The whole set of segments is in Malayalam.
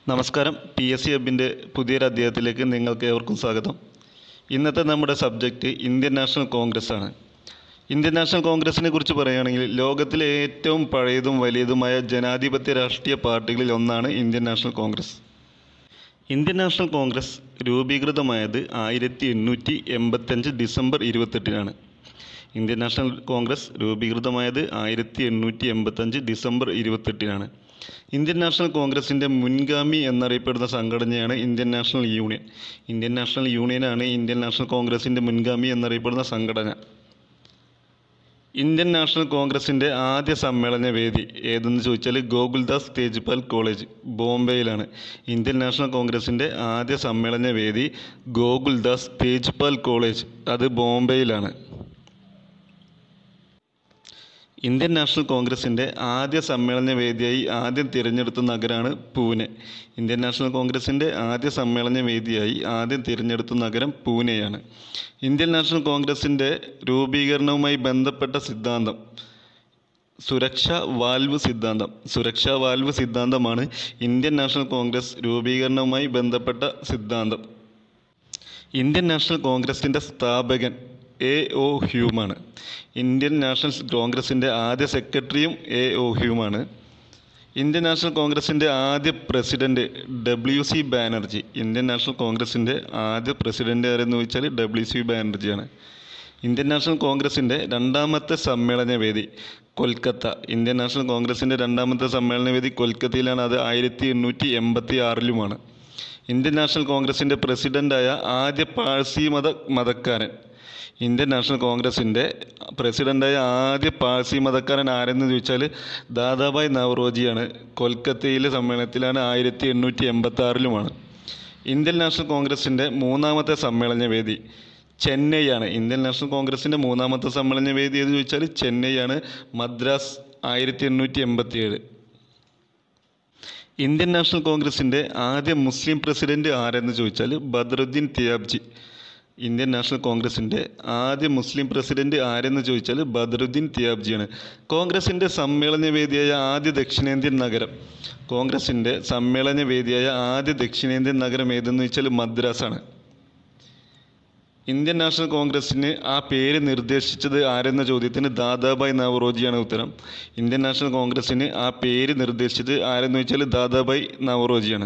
നമസ്കാരം പി എസ് സി ഹബിൻ്റെ പുതിയൊരു അധ്യായത്തിലേക്ക് നിങ്ങൾക്ക് ഏവർക്കും സ്വാഗതം ഇന്നത്തെ നമ്മുടെ സബ്ജക്റ്റ് ഇന്ത്യൻ നാഷണൽ കോൺഗ്രസ് ആണ് ഇന്ത്യൻ നാഷണൽ കോൺഗ്രസിനെ കുറിച്ച് പറയുകയാണെങ്കിൽ ലോകത്തിലെ ഏറ്റവും പഴയതും വലിയതുമായ ജനാധിപത്യ രാഷ്ട്രീയ പാർട്ടികളിൽ ഒന്നാണ് Indian National Congress Indian National Congress രൂപീകൃതമായത് ആയിരത്തി എണ്ണൂറ്റി എൺപത്തഞ്ച് ഡിസംബർ ഇരുപത്തെട്ടിനാണ് ഇന്ത്യൻ നാഷണൽ കോൺഗ്രസ് രൂപീകൃതമായത് ആയിരത്തി എണ്ണൂറ്റി എൺപത്തഞ്ച് ഡിസംബർ ഇരുപത്തെട്ടിനാണ് ഇന്ത്യൻ നാഷണൽ കോൺഗ്രസിൻ്റെ മുൻഗാമി എന്നറിയപ്പെടുന്ന സംഘടനയാണ് Indian National Union Indian National യൂണിയനാണ് ഇന്ത്യൻ നാഷണൽ കോൺഗ്രസിൻ്റെ മുൻഗാമി എന്നറിയപ്പെടുന്ന സംഘടന ഇന്ത്യൻ നാഷണൽ കോൺഗ്രസിൻ്റെ ആദ്യ സമ്മേളന വേദി ഏതെന്ന് ചോദിച്ചാൽ ഗോകുൽദാസ് തേജ്പാൽ കോളേജ് ബോംബെയിലാണ് ഇന്ത്യൻ നാഷണൽ കോൺഗ്രസിൻ്റെ ആദ്യ സമ്മേളന വേദി ഗോകുൽദാസ് തേജ്പാൽ കോളേജ് അത് ബോംബെയിലാണ് ഇന്ത്യൻ നാഷണൽ കോൺഗ്രസിൻ്റെ ആദ്യ സമ്മേളന വേദിയായി ആദ്യം തിരഞ്ഞെടുത്ത നഗരമാണ് പൂനെ ഇന്ത്യൻ നാഷണൽ കോൺഗ്രസിൻ്റെ ആദ്യ സമ്മേളന വേദിയായി ആദ്യം തിരഞ്ഞെടുത്ത നഗരം പൂനെയാണ് ഇന്ത്യൻ നാഷണൽ കോൺഗ്രസിൻ്റെ രൂപീകരണവുമായി ബന്ധപ്പെട്ട സിദ്ധാന്തം സുരക്ഷാ വാൽവ് സിദ്ധാന്തം സുരക്ഷാ വാൽവ് സിദ്ധാന്തമാണ് ഇന്ത്യൻ നാഷണൽ കോൺഗ്രസ് രൂപീകരണവുമായി ബന്ധപ്പെട്ട സിദ്ധാന്തം ഇന്ത്യൻ നാഷണൽ കോൺഗ്രസിൻ്റെ സ്ഥാപകൻ എ ഒ ഹ്യൂമാണ് ഇന്ത്യൻ നാഷണൽ കോൺഗ്രസിൻ്റെ ആദ്യ സെക്രട്ടറിയും എ ഒ ഹ്യൂമാണ് ഇന്ത്യൻ നാഷണൽ കോൺഗ്രസിൻ്റെ ആദ്യ president W C Banerjee Indian National കോൺഗ്രസിൻ്റെ ആദ്യ പ്രസിഡന്റ് ആരെന്ന് ചോദിച്ചാൽ ഡബ്ല്യു സി ബാനർജിയാണ് ഇന്ത്യൻ നാഷണൽ കോൺഗ്രസിൻ്റെ രണ്ടാമത്തെ സമ്മേളന വേദി കൊൽക്കത്ത ഇന്ത്യൻ നാഷണൽ കോൺഗ്രസിൻ്റെ രണ്ടാമത്തെ സമ്മേളന വേദി കൊൽക്കത്തയിലാണ് അത് ആയിരത്തി എണ്ണൂറ്റി എൺപത്തി ആറിലുമാണ് ഇന്ത്യൻ നാഷണൽ കോൺഗ്രസിൻ്റെ പ്രസിഡൻ്റായ ആദ്യ പാഴ്സി മത മതക്കാരൻ ഇന്ത്യൻ നാഷണൽ കോൺഗ്രസിൻ്റെ പ്രസിഡൻ്റായ ആദ്യ പാഴ്സി മതക്കാരൻ ആരെന്ന് ചോദിച്ചാൽ ദാദാഭായ് നവറോജിയാണ് കൊൽക്കത്തയിലെ സമ്മേളനത്തിലാണ് ആയിരത്തി എണ്ണൂറ്റി എൺപത്തി ആറിലുമാണ് ഇന്ത്യൻ നാഷണൽ കോൺഗ്രസിൻ്റെ മൂന്നാമത്തെ സമ്മേളന വേദി ചെന്നൈയാണ് ഇന്ത്യൻ നാഷണൽ കോൺഗ്രസിൻ്റെ മൂന്നാമത്തെ സമ്മേളന വേദി എന്ന് ചോദിച്ചാൽ ചെന്നൈയാണ് മദ്രാസ് ആയിരത്തി എണ്ണൂറ്റി എൺപത്തി ഏഴ് ഇന്ത്യൻ നാഷണൽ കോൺഗ്രസിൻ്റെ ആദ്യ മുസ്ലിം പ്രസിഡന്റ് ആരെന്ന് ചോദിച്ചാൽ ബദറുദ്ദീൻ തിയാബ്ജി ഇന്ത്യൻ നാഷണൽ കോൺഗ്രസിൻ്റെ ആദ്യ മുസ്ലിം പ്രസിഡന്റ് ആരെന്ന് ചോദിച്ചാൽ ബദറുദ്ദീൻ തിയാബ്ജിയാണ് കോൺഗ്രസിൻ്റെ സമ്മേളന വേദിയായ ആദ്യ ദക്ഷിണേന്ത്യൻ നഗരം കോൺഗ്രസിൻ്റെ സമ്മേളന വേദിയായ ആദ്യ ദക്ഷിണേന്ത്യൻ നഗരം ഏതെന്ന് ചോദിച്ചാൽ മദ്രാസാണ് ഇന്ത്യൻ നാഷണൽ കോൺഗ്രസിന് ആ പേര് നിർദ്ദേശിച്ചത് ആരെന്ന ചോദ്യത്തിന് ദാദാഭായ് നവറോജിയാണ് ഉത്തരം ഇന്ത്യൻ നാഷണൽ കോൺഗ്രസിന് ആ പേര് നിർദ്ദേശിച്ചത് ആരെന്ന് വെച്ചാൽ ദാദാഭായ് നവറോജിയാണ്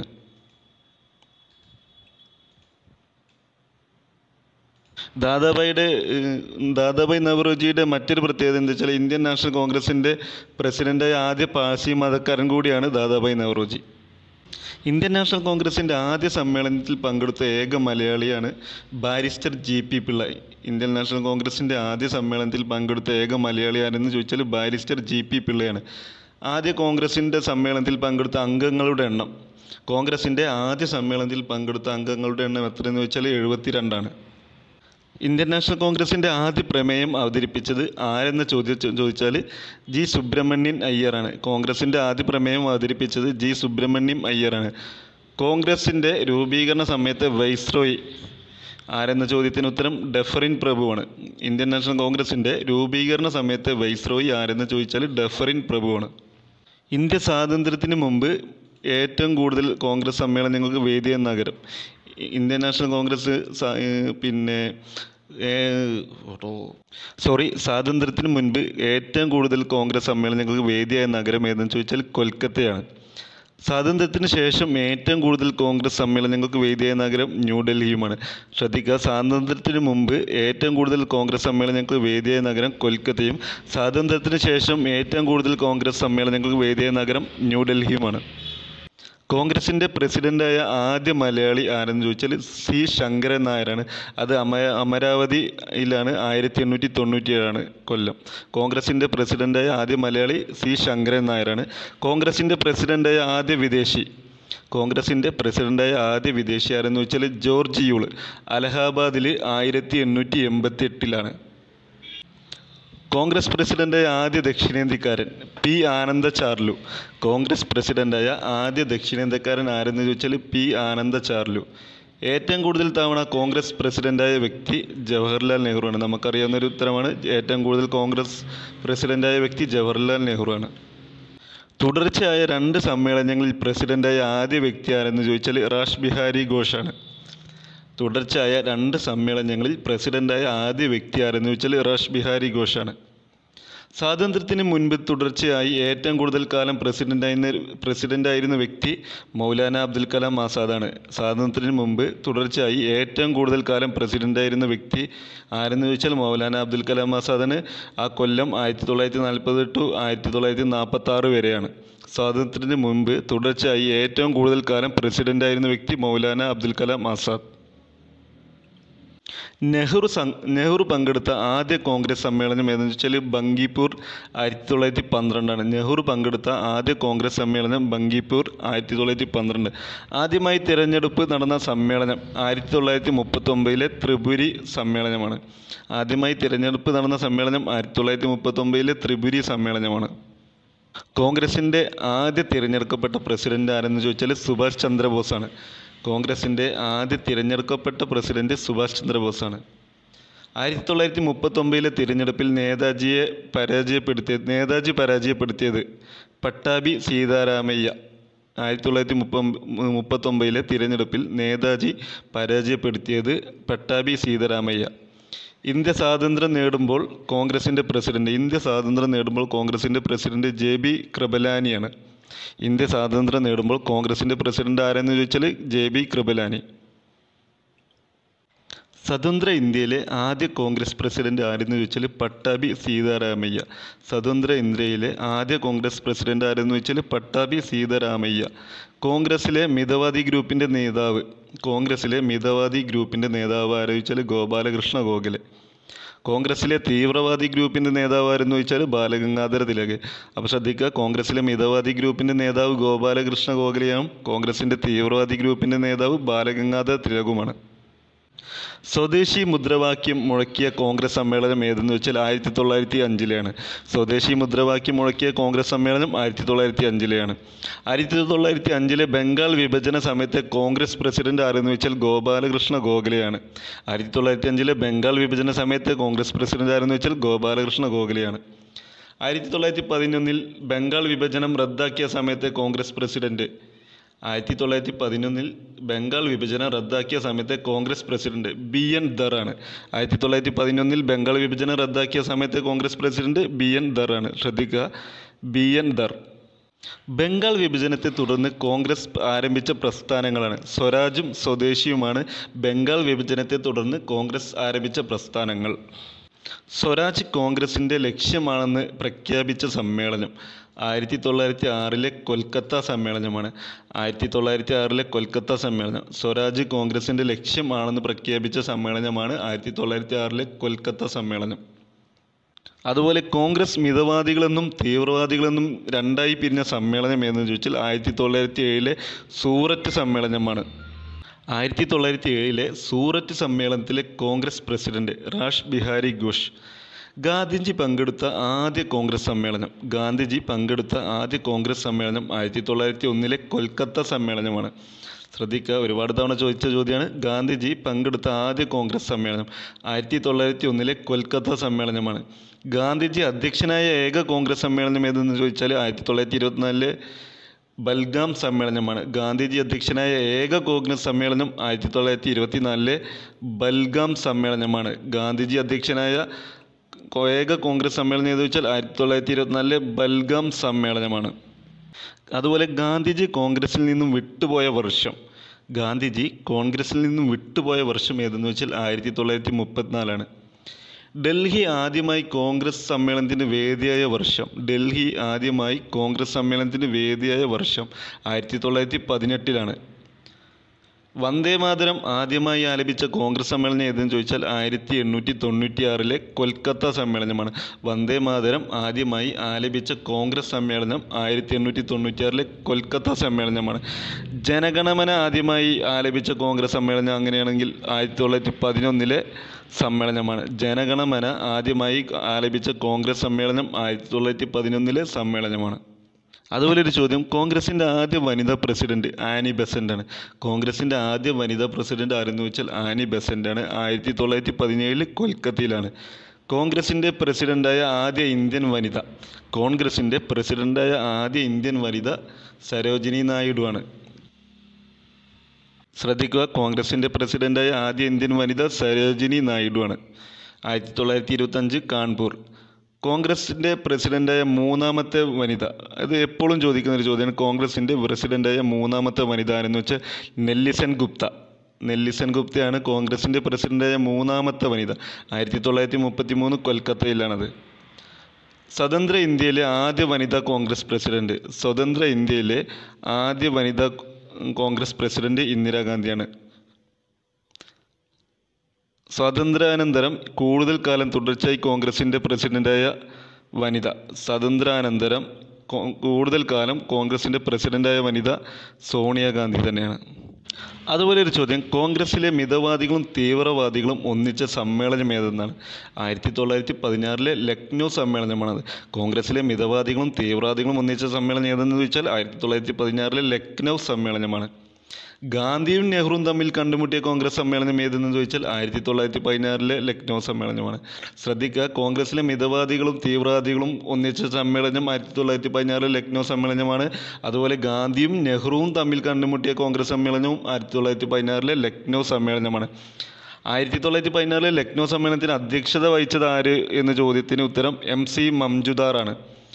ദാദാഭായിയുടെ ഏഹ്, ദാദാഭായ് നവറോജിയുടെ മറ്റൊരു പ്രത്യേകത എന്താ വെച്ചാൽ ഇന്ത്യൻ നാഷണൽ കോൺഗ്രസിൻ്റെ പ്രസിഡൻ്റായ ആദ്യ പാഴ്സി മതക്കാരൻ കൂടിയാണ് ദാദാഭായ് നവറോജി ഇന്ത്യൻ നാഷണൽ കോൺഗ്രസിൻ്റെ ആദ്യ സമ്മേളനത്തിൽ പങ്കെടുത്ത ഏക മലയാളിയാണ് barrister G P Pillai Indian National കോൺഗ്രസിൻ്റെ ആദ്യ സമ്മേളനത്തിൽ പങ്കെടുത്ത ഏക മലയാളി ആരെന്ന് ചോദിച്ചാൽ ബാരിസ്റ്റർ ജി പി പിള്ളയാണ് ആദ്യ കോൺഗ്രസിൻ്റെ സമ്മേളനത്തിൽ പങ്കെടുത്ത അംഗങ്ങളുടെ എണ്ണം കോൺഗ്രസിൻ്റെ ആദ്യ സമ്മേളനത്തിൽ പങ്കെടുത്ത അംഗങ്ങളുടെ എണ്ണം എത്രയെന്ന് വെച്ചാൽ എഴുപത്തി രണ്ടാണ് ഇന്ത്യൻ നാഷണൽ കോൺഗ്രസിൻ്റെ ആദ്യ പ്രമേയം അവതരിപ്പിച്ചത് ആരെന്ന് ചോദ്യ ചോദിച്ചാൽ ജി സുബ്രഹ്മണ്യൻ അയ്യറാണ് കോൺഗ്രസിൻ്റെ ആദ്യ പ്രമേയം അവതരിപ്പിച്ചത് ജി സുബ്രഹ്മണ്യം അയ്യറാണ് കോൺഗ്രസിൻ്റെ രൂപീകരണ സമയത്ത് വൈസ്രോയി ആരെന്ന ചോദ്യത്തിന് ഉത്തരം ഡെഫറിൻ പ്രഭുവാണ് ഇന്ത്യൻ നാഷണൽ കോൺഗ്രസിൻ്റെ രൂപീകരണ സമയത്ത് വൈസ്രോയി ആരെന്ന് ചോദിച്ചാൽ ഡെഫറിൻ പ്രഭുവാണ് ഇന്ത്യ സ്വാതന്ത്ര്യത്തിന് മുമ്പ് ഏറ്റവും കൂടുതൽ കോൺഗ്രസ് സമ്മേളനങ്ങൾക്ക് വേദിയ നഗരം ഇന്ത്യൻ നാഷണൽ കോൺഗ്രസ് സ- ഏഹ് പിന്നെ സോറി സ്വാതന്ത്ര്യത്തിന് മുൻപ് ഏറ്റവും കൂടുതൽ കോൺഗ്രസ് സമ്മേളനങ്ങൾക്ക് വേദിയായ നഗരം ഏതെന്ന് ചോദിച്ചാൽ കൊൽക്കത്തയാണ് സ്വാതന്ത്ര്യത്തിന് ശേഷം ഏറ്റവും കൂടുതൽ കോൺഗ്രസ് സമ്മേളനങ്ങൾക്ക് വേദിയായ നഗരം ന്യൂഡൽഹിയുമാണ് ശ്രദ്ധിക്കുക സ്വാതന്ത്ര്യത്തിന് മുമ്പ് ഏറ്റവും കൂടുതൽ കോൺഗ്രസ് സമ്മേളനങ്ങൾക്ക് വേദിയായ നഗരം കൊൽക്കത്തയും സ്വാതന്ത്ര്യത്തിന് ശേഷം ഏറ്റവും കൂടുതൽ കോൺഗ്രസ് സമ്മേളനങ്ങൾക്ക് വേദിയായ നഗരം ന്യൂഡൽഹിയുമാണ് കോൺഗ്രസിൻ്റെ പ്രസിഡൻ്റായ ആദ്യ മലയാളി ആരെന്ന് ചോദിച്ചാൽ സി ശങ്കരൻ നായരാണ് അത് അമ അമരാവതിയിലാണ് ആയിരത്തി എണ്ണൂറ്റി തൊണ്ണൂറ്റി ഏഴാണ് കൊല്ലം കോൺഗ്രസിൻ്റെ പ്രസിഡൻ്റായ ആദ്യ മലയാളി സി ശങ്കരൻ നായരാണ് കോൺഗ്രസിൻ്റെ പ്രസിഡൻ്റായ ആദ്യ വിദേശി കോൺഗ്രസിൻ്റെ പ്രസിഡൻ്റായ ആദ്യ വിദേശി ആരെന്ന് വെച്ചാൽ ജോർജ് യൂള് അലഹാബാദിൽ ആയിരത്തി എണ്ണൂറ്റി എൺപത്തി എട്ടിലാണ് കോൺഗ്രസ് പ്രസിഡന്റായ ആദ്യ ദക്ഷിണേന്ത്യക്കാരൻ പി ആനന്ദ ചാർലു കോൺഗ്രസ് പ്രസിഡന്റായ ആദ്യ ദക്ഷിണേന്ത്യക്കാരൻ ആരെന്ന് ചോദിച്ചാൽ പി ആനന്ദ ചാർലു ഏറ്റവും കൂടുതൽ തവണ കോൺഗ്രസ് പ്രസിഡന്റായ വ്യക്തി ജവഹർലാൽ നെഹ്റുവാണ് നമുക്കറിയാവുന്ന ഒരു ഉത്തരമാണ് ഏറ്റവും കൂടുതൽ കോൺഗ്രസ് പ്രസിഡന്റായ വ്യക്തി ജവഹർലാൽ നെഹ്റുവാണ് തുടർച്ചയായ രണ്ട് സമ്മേളനങ്ങളിൽ പ്രസിഡൻ്റായ ആദ്യ വ്യക്തി ആരെന്ന് ചോദിച്ചാൽ റാഷ് ബിഹാരി ഘോഷാണ് തുടർച്ചയായ രണ്ട് സമ്മേളനങ്ങളിൽ പ്രസിഡൻ്റായ ആദ്യ വ്യക്തി ആരെന്ന് ചോദിച്ചാൽ റാഷ് ബിഹാരി ഘോഷാണ് സ്വാതന്ത്ര്യത്തിന് മുൻപ് തുടർച്ചയായി ഏറ്റവും കൂടുതൽ കാലം പ്രസിഡൻ്റായിരുന്ന പ്രസിഡൻ്റായിരുന്ന വ്യക്തി മൗലാന അബ്ദുൽ കലാം ആസാദാണ് സ്വാതന്ത്ര്യത്തിന് മുമ്പ് തുടർച്ചയായി ഏറ്റവും കൂടുതൽ കാലം പ്രസിഡൻ്റായിരുന്ന വ്യക്തി ആരെന്ന് ചോദിച്ചാൽ മൗലാന അബ്ദുൽ കലാം ആസാദാണ് ആ കൊല്ലം ആയിരത്തി തൊള്ളായിരത്തി നാൽപ്പത് ടു ആയിരത്തി തൊള്ളായിരത്തി നാൽപ്പത്തി ആറ് വരെയാണ് സ്വാതന്ത്ര്യത്തിന് മുമ്പ് തുടർച്ചയായി ഏറ്റവും കൂടുതൽ കാലം പ്രസിഡൻ്റായിരുന്ന വ്യക്തി മൗലാന അബ്ദുൽ കലാം ആസാദ് നെഹ്റു സം നെഹ്റു പങ്കെടുത്ത ആദ്യ കോൺഗ്രസ് സമ്മേളനം ഏതെന്ന് വെച്ചാൽ ബങ്കിപ്പൂർ ആയിരത്തി തൊള്ളായിരത്തി പന്ത്രണ്ടാണ് നെഹ്റു പങ്കെടുത്ത ആദ്യ കോൺഗ്രസ് സമ്മേളനം ബങ്കിപ്പൂർ ആയിരത്തി തൊള്ളായിരത്തി പന്ത്രണ്ട് ആദ്യമായി തിരഞ്ഞെടുപ്പ് നടന്ന സമ്മേളനം ആയിരത്തി തൊള്ളായിരത്തി മുപ്പത്തൊമ്പതിലെ ത്രിപുരി സമ്മേളനമാണ് ആദ്യമായി തിരഞ്ഞെടുപ്പ് നടന്ന സമ്മേളനം ആയിരത്തി തൊള്ളായിരത്തി മുപ്പത്തൊമ്പതിലെ ത്രിപുരി സമ്മേളനമാണ് കോൺഗ്രസിൻ്റെ ആദ്യ തിരഞ്ഞെടുക്കപ്പെട്ട പ്രസിഡന്റ് ആരെന്ന് ചോദിച്ചാൽ സുഭാഷ് ചന്ദ്രബോസാണ് കോൺഗ്രസിൻ്റെ ആദ്യ തിരഞ്ഞെടുക്കപ്പെട്ട പ്രസിഡന്റ് സുഭാഷ് ചന്ദ്രബോസാണ് ആയിരത്തി തൊള്ളായിരത്തി മുപ്പത്തൊമ്പതിലെ തിരഞ്ഞെടുപ്പിൽ നേതാജിയെ പരാജയപ്പെടുത്തിയത് നേതാജി പരാജയപ്പെടുത്തിയത് പട്ടാഭി സീതാരാമയ്യ ആയിരത്തി തൊള്ളായിരത്തി മുപ്പ മുപ്പത്തൊമ്പതിലെ തിരഞ്ഞെടുപ്പിൽ നേതാജി പരാജയപ്പെടുത്തിയത് പട്ടാഭി സീതാരാമയ്യ ഇന്ത്യ സ്വാതന്ത്ര്യം നേടുമ്പോൾ കോൺഗ്രസിൻ്റെ പ്രസിഡന്റ് ഇന്ത്യ സ്വാതന്ത്ര്യം നേടുമ്പോൾ കോൺഗ്രസിൻ്റെ പ്രസിഡന്റ് ജെ ബി കൃപലാനിയാണ് ഇന്ത്യ സ്വാതന്ത്ര്യം നേടുമ്പോൾ കോൺഗ്രസിൻ്റെ പ്രസിഡന്റ് ആരെന്ന് ചോദിച്ചാൽ ജെ ബി കൃപലാനി സ്വതന്ത്ര ഇന്ത്യയിലെ ആദ്യ കോൺഗ്രസ് പ്രസിഡന്റ് ആരെന്ന് ചോദിച്ചാൽ പട്ടാഭി സീതാരാമയ്യ സ്വതന്ത്ര ഇന്ത്യയിലെ ആദ്യ കോൺഗ്രസ് പ്രസിഡന്റ് ആരെന്ന് ചോദിച്ചാൽ പട്ടാഭി സീതാരാമയ്യ കോൺഗ്രസിലെ മിതവാദി ഗ്രൂപ്പിൻ്റെ നേതാവ് കോൺഗ്രസിലെ മിതവാദി ഗ്രൂപ്പിൻ്റെ നേതാവ് ആരെന്ന് ചോദിച്ചാൽ ഗോപാലകൃഷ്ണ ഗോഖലെ കോൺഗ്രസിലെ തീവ്രവാദി ഗ്രൂപ്പിൻ്റെ നേതാവ് ആരെന്ന് ചോദിച്ചാൽ ബാലഗംഗാധര തിലക് അപ്പോൾ ശ്രദ്ധിക്കുക കോൺഗ്രസിലെ മിതവാദി ഗ്രൂപ്പിൻ്റെ നേതാവ് ഗോപാലകൃഷ്ണ ഗോഖലെയാണ് കോൺഗ്രസിൻ്റെ തീവ്രവാദി ഗ്രൂപ്പിൻ്റെ നേതാവ് ബാലഗംഗാധര തിലകുമാണ് സ്വദേശി മുദ്രാവാക്യം മുഴക്കിയ കോൺഗ്രസ് സമ്മേളനം ഏതെന്ന് വെച്ചാൽ ആയിരത്തി തൊള്ളായിരത്തി അഞ്ചിലെയാണ് സ്വദേശി മുദ്രാവാക്യം മുഴക്കിയ കോൺഗ്രസ് സമ്മേളനം ആയിരത്തി തൊള്ളായിരത്തി അഞ്ചിലെയാണ് ആയിരത്തി തൊള്ളായിരത്തി അഞ്ചിലെ ബംഗാൾ വിഭജന സമയത്തെ കോൺഗ്രസ് പ്രസിഡന്റ് ആരെന്ന് വെച്ചാൽ ഗോപാലകൃഷ്ണ ഗോഖലെയാണ് ആയിരത്തി തൊള്ളായിരത്തി അഞ്ചിലെ ബംഗാൾ വിഭജന സമയത്തെ കോൺഗ്രസ് പ്രസിഡന്റ് ആരെന്ന് വെച്ചാൽ ഗോപാലകൃഷ്ണ ഗോഖലെയാണ് ആയിരത്തി തൊള്ളായിരത്തി പതിനൊന്നിൽ ബംഗാൾ വിഭജനം റദ്ദാക്കിയ സമയത്തെ കോൺഗ്രസ് പ്രസിഡന്റ് ആയിരത്തി തൊള്ളായിരത്തി പതിനൊന്നിൽ ബംഗാൾ വിഭജനം റദ്ദാക്കിയ സമയത്തെ Congress president B N Dhar ആണ് ആയിരത്തി തൊള്ളായിരത്തി പതിനൊന്നിൽ ബംഗാൾ വിഭജനം റദ്ദാക്കിയ സമയത്തെ Congress president B N Dhar ആണ് ശ്രദ്ധിക്കുക ബി എൻ ദർ ബംഗാൾ വിഭജനത്തെ തുടർന്ന് കോൺഗ്രസ് ആരംഭിച്ച പ്രസ്ഥാനങ്ങളാണ് സ്വരാജും സ്വദേശിയുമാണ് ബംഗാൾ വിഭജനത്തെ തുടർന്ന് കോൺഗ്രസ് ആരംഭിച്ച പ്രസ്ഥാനങ്ങൾ സ്വരാജ് കോൺഗ്രസിൻ്റെ ലക്ഷ്യമാണെന്ന് പ്രഖ്യാപിച്ച സമ്മേളനം ആയിരത്തി തൊള്ളായിരത്തി ആറിലെ കൊൽക്കത്ത സമ്മേളനമാണ് ആയിരത്തി തൊള്ളായിരത്തി ആറിലെ കൊൽക്കത്ത സമ്മേളനം സ്വരാജ് കോൺഗ്രസിൻ്റെ ലക്ഷ്യമാണെന്ന് പ്രഖ്യാപിച്ച സമ്മേളനമാണ് ആയിരത്തി തൊള്ളായിരത്തി ആറിലെ കൊൽക്കത്ത സമ്മേളനം അതുപോലെ കോൺഗ്രസ് മിതവാദികളെന്നും തീവ്രവാദികളെന്നും രണ്ടായി പിരിഞ്ഞ സമ്മേളനം ഏതെന്ന് ചോദിച്ചാൽ ആയിരത്തി തൊള്ളായിരത്തി ഏഴിലെ സൂററ്റ് സമ്മേളനമാണ് ആയിരത്തി തൊള്ളായിരത്തി ഏഴിലെ സൂററ്റ് സമ്മേളനത്തിലെ കോൺഗ്രസ് പ്രസിഡന്റ് റാഷ് ബിഹാരി ഘോഷ് ഗാന്ധിജി പങ്കെടുത്ത ആദ്യ കോൺഗ്രസ് സമ്മേളനം ഗാന്ധിജി പങ്കെടുത്ത ആദ്യ കോൺഗ്രസ് സമ്മേളനം ആയിരത്തി തൊള്ളായിരത്തി ഒന്നിലെ കൊൽക്കത്ത സമ്മേളനമാണ് ശ്രദ്ധിക്കുക ഒരുപാട് തവണ ചോദിച്ച ചോദ്യമാണ് ഗാന്ധിജി പങ്കെടുത്ത ആദ്യ കോൺഗ്രസ് സമ്മേളനം ആയിരത്തി തൊള്ളായിരത്തി ഒന്നിലെ കൊൽക്കത്ത സമ്മേളനമാണ് ഗാന്ധിജി അധ്യക്ഷനായ ഏക കോൺഗ്രസ് സമ്മേളനം ഏതെന്ന് ചോദിച്ചാൽ ആയിരത്തി തൊള്ളായിരത്തി ഇരുപത്തിനാലിലെ ബൽഗാം സമ്മേളനമാണ് ഗാന്ധിജി അധ്യക്ഷനായ ഏക കോൺഗ്രസ് സമ്മേളനം ആയിരത്തി തൊള്ളായിരത്തി ഇരുപത്തിനാലിലെ ബൽഗാം സമ്മേളനമാണ് ഗാന്ധിജി അധ്യക്ഷനായ കോ- ഏക കോൺഗ്രസ് സമ്മേളനം ഏതെന്ന് വെച്ചാൽ ആയിരത്തി തൊള്ളായിരത്തി ഇരുപത്തിനാലിലെ ബൽഗാം സമ്മേളനമാണ് അതുപോലെ ഗാന്ധിജി കോൺഗ്രസിൽ നിന്നും വിട്ടുപോയ വർഷം ഗാന്ധിജി കോൺഗ്രസിൽ നിന്നും വിട്ടുപോയ വർഷം ഏതെന്ന് വെച്ചാൽ ആയിരത്തി തൊള്ളായിരത്തി മുപ്പത്തിനാലാണ് ഡൽഹി ആദ്യമായി കോൺഗ്രസ് സമ്മേളനത്തിന് വേദിയായ വർഷം ഡൽഹി ആദ്യമായി കോൺഗ്രസ് സമ്മേളനത്തിന് വേദിയായ വർഷം ആയിരത്തി തൊള്ളായിരത്തി പതിനെട്ടിലാണ് വന്ദേ മാതരം ആദ്യമായി ആലപിച്ച കോൺഗ്രസ് സമ്മേളനം ഏതെന്ന് ചോദിച്ചാൽ ആയിരത്തി എണ്ണൂറ്റി തൊണ്ണൂറ്റി ആറിലെ കൊൽക്കത്ത സമ്മേളനമാണ് വന്ദേ മാതരം ആദ്യമായി ആലപിച്ച കോൺഗ്രസ് സമ്മേളനം ആയിരത്തി എണ്ണൂറ്റി തൊണ്ണൂറ്റി ആറിലെ കൊൽക്കത്ത സമ്മേളനമാണ് ജനഗണമന ആദ്യമായി ആലപിച്ച കോൺഗ്രസ് സമ്മേളനം അങ്ങനെയാണെങ്കിൽ ആയിരത്തി തൊള്ളായിരത്തി പതിനൊന്നിലെ സമ്മേളനമാണ് ജനഗണമന ആദ്യമായി ആലപിച്ച കോൺഗ്രസ് സമ്മേളനം ആയിരത്തി തൊള്ളായിരത്തി പതിനൊന്നിലെ സമ്മേളനമാണ് അതുപോലെ ഒരു ചോദ്യം കോൺഗ്രസിൻ്റെ ആദ്യ വനിതാ പ്രസിഡന്റ് ആനി ബെസൻ്റ് ആണ് കോൺഗ്രസിൻ്റെ ആദ്യ വനിതാ പ്രസിഡന്റ് ആരെന്ന് വെച്ചാൽ ആനി ബെസൻ്റ് ആണ് ആയിരത്തി തൊള്ളായിരത്തി പതിനേഴിൽ കൊൽക്കത്തയിലാണ് കോൺഗ്രസിൻ്റെ പ്രസിഡൻ്റായ ആദ്യ ഇന്ത്യൻ വനിത കോൺഗ്രസിൻ്റെ പ്രസിഡൻ്റായ ആദ്യ ഇന്ത്യൻ വനിത സരോജിനി നായിഡുവാണ് ശ്രദ്ധിക്കുക കോൺഗ്രസിൻ്റെ പ്രസിഡൻ്റായ ആദ്യ ഇന്ത്യൻ വനിത സരോജിനി നായിഡുവാണ് ആയിരത്തി തൊള്ളായിരത്തി ഇരുപത്തഞ്ച് കാൺപൂർ കോൺഗ്രസിൻ്റെ പ്രസിഡൻ്റായ മൂന്നാമത്തെ വനിത അത് എപ്പോഴും ചോദിക്കുന്ന ഒരു ചോദ്യമാണ് കോൺഗ്രസിൻ്റെ പ്രസിഡൻ്റായ മൂന്നാമത്തെ വനിത ആരെന്ന് വെച്ചാൽ നെല്ലിസൺ ഗുപ്ത നെല്ലിസൺ ഗുപ്തയാണ് കോൺഗ്രസിൻ്റെ പ്രസിഡൻ്റായ മൂന്നാമത്തെ വനിത ആയിരത്തി തൊള്ളായിരത്തി മുപ്പത്തി മൂന്ന് കൊൽക്കത്തയിലാണത് സ്വതന്ത്ര ഇന്ത്യയിലെ ആദ്യ വനിതാ കോൺഗ്രസ് പ്രസിഡന്റ് സ്വതന്ത്ര ഇന്ത്യയിലെ ആദ്യ വനിതാ കോൺഗ്രസ് പ്രസിഡന്റ് ഇന്ദിരാഗാന്ധിയാണ് സ്വാതന്ത്ര്യാനന്തരം കൂടുതൽ കാലം തുടർച്ചയായി കോൺഗ്രസിൻ്റെ പ്രസിഡന്റായ വനിത സ്വാതന്ത്ര്യാനന്തരം കോ- കൂടുതൽ കാലം കോൺഗ്രസിൻ്റെ പ്രസിഡന്റായ വനിത സോണിയാഗാന്ധി തന്നെയാണ് അതുപോലെ ഒരു ചോദ്യം കോൺഗ്രസിലെ മിതവാദികളും തീവ്രവാദികളും ഒന്നിച്ച സമ്മേളനം ഏതെന്നാണ് ആയിരത്തി തൊള്ളായിരത്തി പതിനാറിലെ ലക്നൗ സമ്മേളനമാണത് കോൺഗ്രസിലെ മിതവാദികളും തീവ്രവാദികളും ഒന്നിച്ച സമ്മേളനം ഏതെന്ന് ചോദിച്ചാൽ ആയിരത്തി തൊള്ളായിരത്തി പതിനാറിലെ ലക്നൗ സമ്മേളനമാണ് ഗാന്ധിയും നെഹ്റുവും തമ്മിൽ കണ്ടുമുട്ടിയ കോൺഗ്രസ് സമ്മേളനം ഏതെന്ന് ചോദിച്ചാൽ ആയിരത്തി തൊള്ളായിരത്തി പതിനാറിലെ ലക്നൗ സമ്മേളനമാണ് ശ്രദ്ധിക്കുക കോൺഗ്രസിലെ മിതവാദികളും തീവ്രവാദികളും ഒന്നിച്ച സമ്മേളനം ആയിരത്തി തൊള്ളായിരത്തി പതിനാറിലെ ലക്നൗ സമ്മേളനമാണ് അതുപോലെ ഗാന്ധിയും നെഹ്റുവും തമ്മിൽ കണ്ടുമുട്ടിയ കോൺഗ്രസ് സമ്മേളനവും ആയിരത്തി തൊള്ളായിരത്തി പതിനാറിലെ ലക്നൗ സമ്മേളനമാണ് ആയിരത്തി തൊള്ളായിരത്തി പതിനാറിലെ ലക്നൗ സമ്മേളനത്തിന് അധ്യക്ഷത വഹിച്ചത് ആര് എന്ന ചോദ്യത്തിന് ഉത്തരം എം സി മംജുദാറാണ്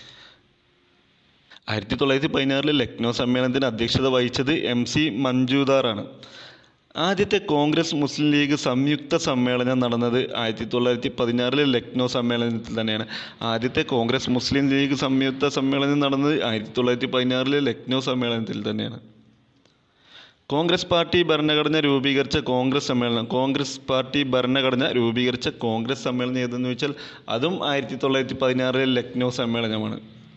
ആയിരത്തി തൊള്ളായിരത്തി പതിനാറിലെ ലക്നൗ സമ്മേളനത്തിന് അധ്യക്ഷത വഹിച്ചത് എം സി മഞ്ജുദാറാണ് ആദ്യത്തെ കോൺഗ്രസ് മുസ്ലിം ലീഗ് സംയുക്ത സമ്മേളനം നടന്നത് ആയിരത്തി തൊള്ളായിരത്തി പതിനാറിലെ ലക്നൗ സമ്മേളനത്തിൽ തന്നെയാണ് ആദ്യത്തെ കോൺഗ്രസ് മുസ്ലിം ലീഗ് സംയുക്ത സമ്മേളനം നടന്നത് ആയിരത്തി തൊള്ളായിരത്തി പതിനാറിലെ ലക്നൗ സമ്മേളനത്തിൽ തന്നെയാണ് കോൺഗ്രസ് പാർട്ടി ഭരണഘടന രൂപീകരിച്ച കോൺഗ്രസ് സമ്മേളനം കോൺഗ്രസ് പാർട്ടി ഭരണഘടന രൂപീകരിച്ച കോൺഗ്രസ് സമ്മേളനം ഏതെന്ന് ചോദിച്ചാൽ അതും ആയിരത്തി തൊള്ളായിരത്തി പതിനാറിലെ ലക്നൗ സമ്മേളനമാണ്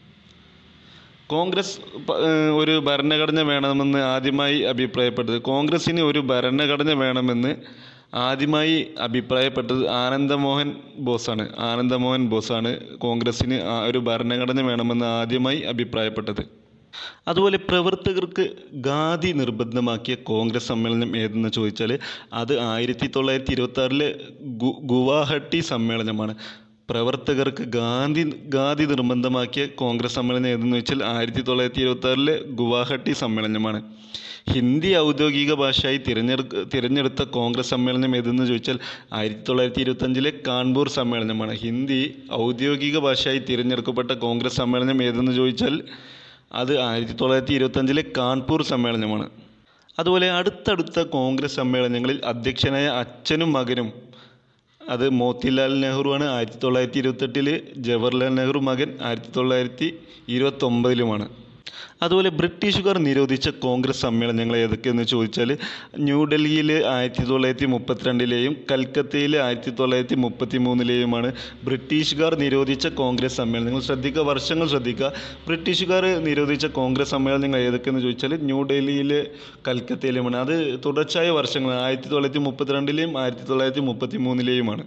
കോൺഗ്രസ് പ- ഏഹ് ഒരു ഭരണഘടന വേണമെന്ന് ആദ്യമായി അഭിപ്രായപ്പെട്ടത് കോൺഗ്രസ്സിന് ഒരു ഭരണഘടന വേണമെന്ന് ആദ്യമായി അഭിപ്രായപ്പെട്ടത് ആനന്ദമോഹൻ ബോസാണ് ആനന്ദമോഹൻ ബോസാണ് കോൺഗ്രസ്സിന് ആ ഒരു ഭരണഘടന വേണമെന്ന് ആദ്യമായി അഭിപ്രായപ്പെട്ടത് അതുപോലെ പ്രവർത്തകർക്ക് ഖാദി നിർബന്ധമാക്കിയ കോൺഗ്രസ് സമ്മേളനം ഏതെന്ന് ചോദിച്ചാൽ അത് ആയിരത്തി തൊള്ളായിരത്തി ഇരുപത്തി ആറിലെ ഗു ഗുവാഹട്ടി സമ്മേളനമാണ് പ്രവർത്തകർക്ക് ഗാന്ധി ഖാദി നിർബന്ധമാക്കിയ കോൺഗ്രസ് സമ്മേളനം ഏതെന്ന് വെച്ചാൽ ആയിരത്തി തൊള്ളായിരത്തി ഇരുപത്തി ആറിലെ ഗുവാഹട്ടി സമ്മേളനമാണ് ഹിന്ദി ഔദ്യോഗിക ഭാഷയായി തിരഞ്ഞെടുക്ക തിരഞ്ഞെടുത്ത കോൺഗ്രസ് സമ്മേളനം ഏതെന്ന് ചോദിച്ചാൽ ആയിരത്തി തൊള്ളായിരത്തി ഇരുപത്തഞ്ചിലെ കാൺപൂർ സമ്മേളനമാണ് ഹിന്ദി ഔദ്യോഗിക ഭാഷയായി തിരഞ്ഞെടുക്കപ്പെട്ട കോൺഗ്രസ് സമ്മേളനം ഏതെന്ന് ചോദിച്ചാൽ അത് ആയിരത്തി തൊള്ളായിരത്തി ഇരുപത്തഞ്ചിലെ കാൺപൂർ സമ്മേളനമാണ് അതുപോലെ അടുത്തടുത്ത കോൺഗ്രസ് സമ്മേളനങ്ങളിൽ അധ്യക്ഷനായ അച്ഛനും മകനും അത് മോത്തിലാൽ നെഹ്റുവാണ് ആയിരത്തി തൊള്ളായിരത്തി ഇരുപത്തെട്ടിൽ ജവഹർലാൽ നെഹ്റു മകൻ ആയിരത്തി തൊള്ളായിരത്തി ഇരുപത്തൊമ്പതിലുമാണ് അതുപോലെ ബ്രിട്ടീഷുകാർ നിരോധിച്ച കോൺഗ്രസ് സമ്മേളനങ്ങൾ ഏതൊക്കെയെന്ന് ചോദിച്ചാൽ ന്യൂഡൽഹിയിൽ ആയിരത്തി തൊള്ളായിരത്തി മുപ്പത്തിരണ്ടിലെയും കൽക്കത്തയിൽ ആയിരത്തി തൊള്ളായിരത്തി മുപ്പത്തി മൂന്നിലെയുമാണ് ബ്രിട്ടീഷുകാർ നിരോധിച്ച കോൺഗ്രസ് സമ്മേളനങ്ങൾ ശ്രദ്ധിക്കുക വർഷങ്ങൾ ശ്രദ്ധിക്കുക ബ്രിട്ടീഷുകാർ നിരോധിച്ച കോൺഗ്രസ് സമ്മേളനങ്ങൾ ഏതൊക്കെയെന്ന് ചോദിച്ചാൽ ന്യൂഡൽഹിയിൽ കൽക്കത്തയിലുമാണ് അത് തുടർച്ചയായ വർഷങ്ങൾ ആയിരത്തി തൊള്ളായിരത്തി മുപ്പത്തിരണ്ടിലെയും ആയിരത്തി തൊള്ളായിരത്തി മുപ്പത്തി മൂന്നിലെയുമാണ്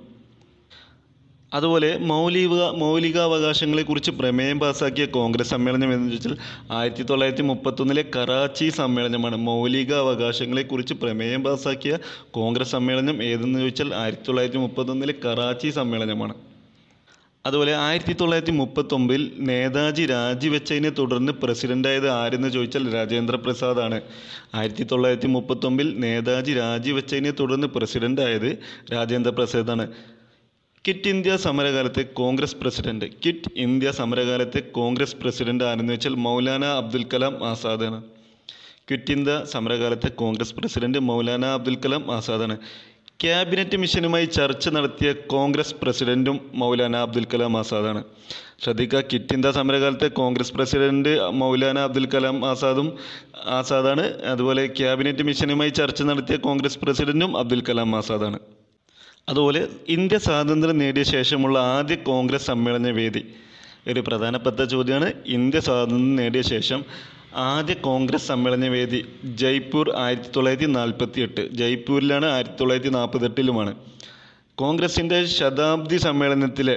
അതുപോലെ മൗലിക മൗലികാവകാശങ്ങളെക്കുറിച്ച് പ്രമേയം പാസാക്കിയ കോൺഗ്രസ് സമ്മേളനം എന്ന് ചോദിച്ചാൽ ആയിരത്തി തൊള്ളായിരത്തി മുപ്പത്തൊന്നിലെ കറാച്ചി സമ്മേളനമാണ് മൗലികാവകാശങ്ങളെക്കുറിച്ച് പ്രമേയം പാസാക്കിയ കോൺഗ്രസ് സമ്മേളനം ഏതെന്ന് ചോദിച്ചാൽ ആയിരത്തി തൊള്ളായിരത്തി മുപ്പത്തൊന്നിലെ കറാച്ചി സമ്മേളനമാണ് അതുപോലെ ആയിരത്തി തൊള്ളായിരത്തി മുപ്പത്തൊമ്പതിൽ നേതാജി രാജിവെച്ചതിനെ തുടർന്ന് പ്രസിഡൻ്റായത് ആരെന്ന് ചോദിച്ചാൽ രാജേന്ദ്ര പ്രസാദാണ് ആയിരത്തി തൊള്ളായിരത്തി മുപ്പത്തൊമ്പതിൽ നേതാജി രാജിവെച്ചതിനെ തുടർന്ന് പ്രസിഡൻ്റായത് രാജേന്ദ്ര പ്രസാദാണ് ക്വിറ്റ് ഇന്ത്യ സമരകാലത്തെ കോൺഗ്രസ് പ്രസിഡന്റ് ക്വിറ്റ് ഇന്ത്യ സമരകാലത്തെ കോൺഗ്രസ് പ്രസിഡന്റ് ആരെന്ന് വെച്ചാൽ മൗലാന അബ്ദുൽ കലാം ആസാദാണ് ക്വിറ്റ് ഇന്ത്യ സമരകാലത്തെ കോൺഗ്രസ് പ്രസിഡന്റ് മൗലാന അബ്ദുൽ കലാം ആസാദാണ് ക്യാബിനറ്റ് മിഷനുമായി ചർച്ച നടത്തിയ കോൺഗ്രസ് പ്രസിഡന്റും മൗലാന അബ്ദുൽ കലാം ആസാദാണ് ശ്രദ്ധിക്കുക ക്വിറ്റ് ഇന്ത്യ സമരകാലത്തെ കോൺഗ്രസ് പ്രസിഡന്റ് മൗലാന അബ്ദുൽ കലാം ആസാദും ആസാദാണ് അതുപോലെ ക്യാബിനറ്റ് മിഷനുമായി ചർച്ച നടത്തിയ കോൺഗ്രസ് പ്രസിഡന്റും അബ്ദുൽ കലാം ആസാദാണ് അതുപോലെ ഇന്ത്യ സ്വാതന്ത്ര്യം നേടിയ ശേഷമുള്ള ആദ്യ കോൺഗ്രസ് സമ്മേളന വേദി ഒരു പ്രധാനപ്പെട്ട ചോദ്യമാണ് ഇന്ത്യ സ്വാതന്ത്ര്യം നേടിയ ശേഷം ആദ്യ കോൺഗ്രസ് സമ്മേളന വേദി ജയ്പൂർ ആയിരത്തി തൊള്ളായിരത്തി നാൽപ്പത്തി എട്ട് ജയ്പൂരിലാണ് ആയിരത്തി തൊള്ളായിരത്തി നാൽപ്പത്തെട്ടിലുമാണ് കോൺഗ്രസിൻ്റെ ശതാബ്ദി സമ്മേളനത്തിലെ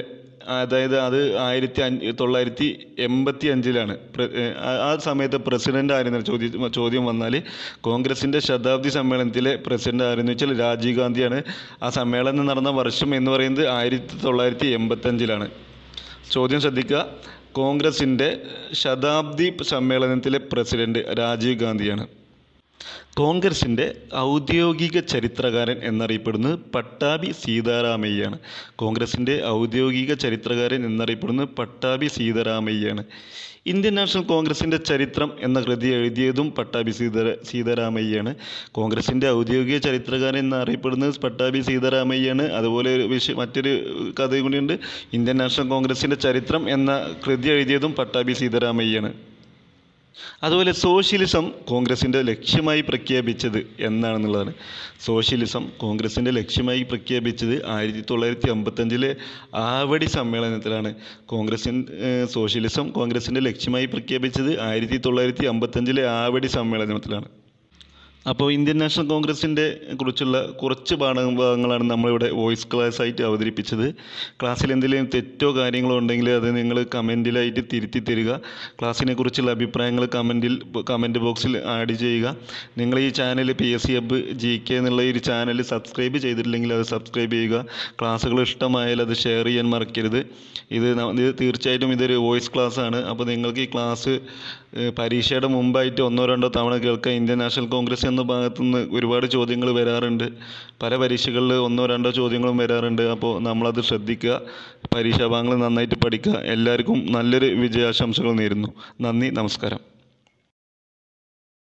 അതായത് അത് ആയിരത്തി അഞ്ഞ് തൊള്ളായിരത്തി എൺപത്തി അഞ്ചിലാണ് പ്ര- ഏ, ആ- ആ സമയത്ത് പ്രസിഡന്റ് ആയിരുന്നു ചോദ്യം ചോദ്യം വന്നാൽ കോൺഗ്രസിൻ്റെ ശതാബ്ദി സമ്മേളനത്തിലെ പ്രസിഡന്റ് ആരെന്ന് വെച്ചാൽ രാജീവ് ഗാന്ധിയാണ് ആ സമ്മേളനം നടന്ന വർഷം എന്ന് പറയുന്നത് ആയിരത്തി തൊള്ളായിരത്തി എൺപത്തഞ്ചിലാണ് ചോദ്യം ശ്രദ്ധിക്കുക കോൺഗ്രസിൻ്റെ ശതാബ്ദി സമ്മേളനത്തിലെ പ്രസിഡന്റ് രാജീവ് ഗാന്ധിയാണ് കോൺഗ്രസിൻ്റെ ഔദ്യോഗിക ചരിത്രകാരൻ എന്നറിയപ്പെടുന്നത് പട്ടാഭി സീതാരാമയ്യാണ് കോൺഗ്രസിൻ്റെ ഔദ്യോഗിക ചരിത്രകാരൻ എന്നറിയപ്പെടുന്നത് പട്ടാഭി സീതാരാമയ്യാണ് ഇന്ത്യൻ നാഷണൽ കോൺഗ്രസിൻ്റെ ചരിത്രം എന്ന കൃതി എഴുതിയതും പട്ടാഭി സീതാ സീതാരാമയ്യാണ് കോൺഗ്രസിൻ്റെ ഔദ്യോഗിക ചരിത്രകാരൻ എന്നറിയപ്പെടുന്നത് പട്ടാഭി സീതാരാമയ്യാണ് അതുപോലെ ഒരു വിഷയം മറ്റൊരു കഥ കൂടിയുണ്ട് ഇന്ത്യൻ നാഷണൽ കോൺഗ്രസിൻ്റെ ചരിത്രം എന്ന കൃതി എഴുതിയതും പട്ടാഭി സീതാരാമയ്യാണ് അതുപോലെ സോഷ്യലിസം കോൺഗ്രസിൻ്റെ ലക്ഷ്യമായി പ്രഖ്യാപിച്ചത് എന്നാണെന്നുള്ളതാണ് സോഷ്യലിസം കോൺഗ്രസിൻ്റെ ലക്ഷ്യമായി പ്രഖ്യാപിച്ചത് ആയിരത്തി തൊള്ളായിരത്തി അമ്പത്തഞ്ചിലെ ആവടി സമ്മേളനത്തിലാണ് കോൺഗ്രസിൻ ഏഹ്, സോഷ്യലിസം കോൺഗ്രസിൻ്റെ ലക്ഷ്യമായി പ്രഖ്യാപിച്ചത് ആയിരത്തി തൊള്ളായിരത്തി അമ്പത്തഞ്ചിലെ ആവടി സമ്മേളനത്തിലാണ് അപ്പോൾ ഇന്ത്യൻ നാഷണൽ കോൺഗ്രസിൻ്റെ കുറിച്ചുള്ള കുറച്ച് പാഠഭാഗങ്ങളാണ് നമ്മളിവിടെ വോയിസ് ക്ലാസ് ആയിട്ട് അവതരിപ്പിച്ചത് ക്ലാസ്സിൽ എന്തെങ്കിലും തെറ്റോ കാര്യങ്ങളോ ഉണ്ടെങ്കിൽ അത് നിങ്ങൾ കമൻറ്റിലായിട്ട് തിരുത്തി തരിക ക്ലാസ്സിനെ കുറിച്ചുള്ള അഭിപ്രായങ്ങൾ കമൻറ്റിൽ കമൻറ്റ് ബോക്സിൽ ആഡ് ചെയ്യുക നിങ്ങൾ ഈ channel P S C hub G K എന്നുള്ള ഈ ഒരു ചാനൽ സബ്സ്ക്രൈബ് ചെയ്തിട്ടില്ലെങ്കിൽ അത് സബ്സ്ക്രൈബ് ചെയ്യുക ക്ലാസ്സുകൾ ഇഷ്ടമായാൽ അത് ഷെയർ ചെയ്യാൻ മറക്കരുത് ഇത് ന- ഇത് തീർച്ചയായിട്ടും ഇതൊരു വോയിസ് ക്ലാസ് ആണ് അപ്പോൾ നിങ്ങൾക്ക് ഈ ക്ലാസ് ഏഹ്, പരീക്ഷയുടെ മുമ്പായിട്ട് ഒന്നോ രണ്ടോ തവണ കേൾക്കാൻ ഇന്ത്യൻ നാഷണൽ കോൺഗ്രസ് എന്ന ഭാഗത്തു നിന്ന് ഒരുപാട് ചോദ്യങ്ങൾ വരാറുണ്ട് പല പരീക്ഷകളിൽ ഒന്നോ രണ്ടോ ചോദ്യങ്ങളും വരാറുണ്ട് അപ്പോൾ നമ്മളത് ശ്രദ്ധിക്കുക പരീക്ഷാ ഭാഗങ്ങൾ നന്നായിട്ട് പഠിക്കുക എല്ലാവർക്കും നല്ലൊരു വിജയാശംസകൾ നേരുന്നു നന്ദി നമസ്കാരം